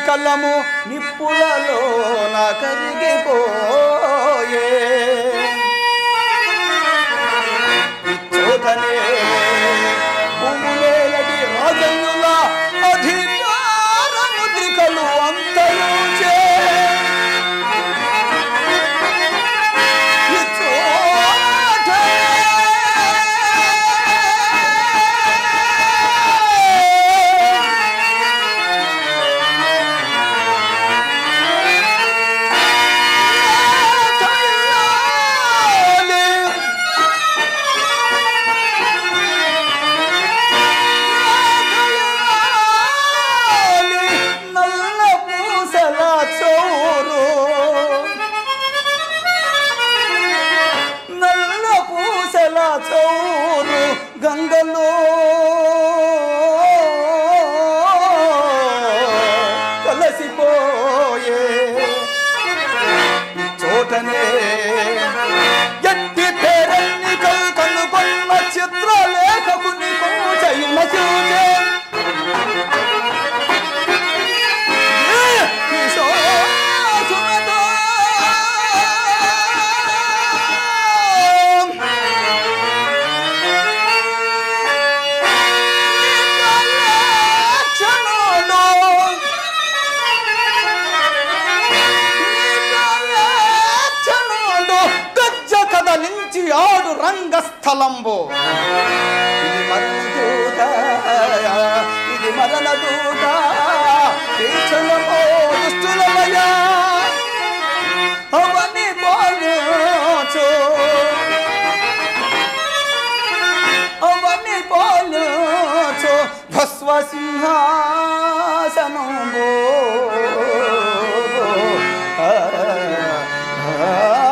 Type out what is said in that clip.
కలము నిప్పులలో నా కరిగిపోయే చోటనే భూములేలడి రాజన్యుల అధికార ముద్రికలు అంతరించే ఈ చోటనే నల్ల పూసల చోరు నల్ల పూసల చోరు గంగలో కలసిపోయే చోటనే ఎట్టి పేరెన్నికలు కనుకొన్న చిత్రలేఖకుని పూజయున చూచే ఏ కిశోసుమతో క్షణంలో క్షణంలో గజ్జ కదలించి ఆడు రంగస్థలంబు ఇది మరణ దూత ఇది మరణ దూత తీక్షణమో దుష్టులమయ అవని పోలుచు అవని పోలుచు భస్వ సింహాసనంబు ఆ, ఆ,